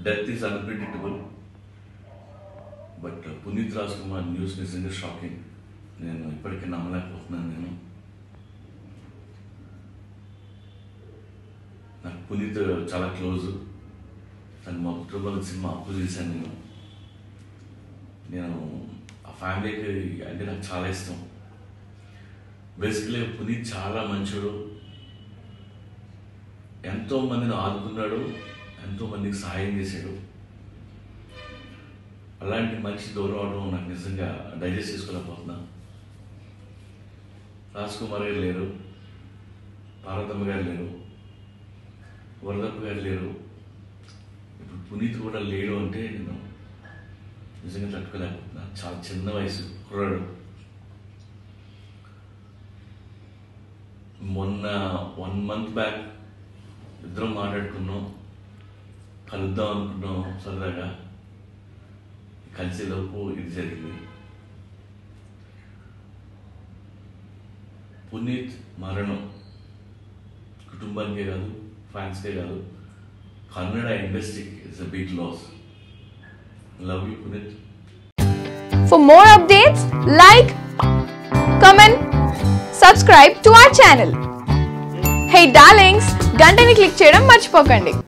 Death is unpredictable but Puneeth Raj Kumar news నిజంగా shocking నేను ఇప్పటికీ నమ్మలేకపోతున్నాను నేను నాకు పునీత్ చాలా క్లోజ్ తను మా కుటుంబాల సినిమా అప్పు చేశాను నేను నేను ఆ ఫ్యామిలీకి అంటే నాకు చాలా ఇష్టం బేసికలీ పునీత్ చాలా మంచోడు ఎంతో మందిని ఆదుకున్నాడు ఎంతో మందికి సహాయం చేశాడు అలాంటి మనిషి దూరం అవడం నాకు నిజంగా డైజెస్ట్ చేసుకోలేకపోతున్నా రాజ్ కుమార్ గారు లేరు పార్వతమ్మ గారు లేరు వరదప్ప గారు లేరు ఇప్పుడు పునీత్ కూడా లేడు అంటే నేను నిజంగా తట్టుకోలేకపోతున్నా చాలా చిన్న వయసు కుర్రాడు మొన్న వన్ మంత్ బ్యాక్ ఇద్దరం మాట్లాడుకున్నాం కలుద్దాం అనుకున్నాం సరదాగా కలిసేలోపు ఇది జరిగింది పునీత్ మరణం కుటుంబానికే కాదు ఫ్యాన్స్కే కాదు కన్నడ ఇండస్ట్రీకి it's a big loss love you Puneeth For more updates, like, comment, subscribe to our channel. Hey darlings, గంటని click చేయడం మర్చిపోకండి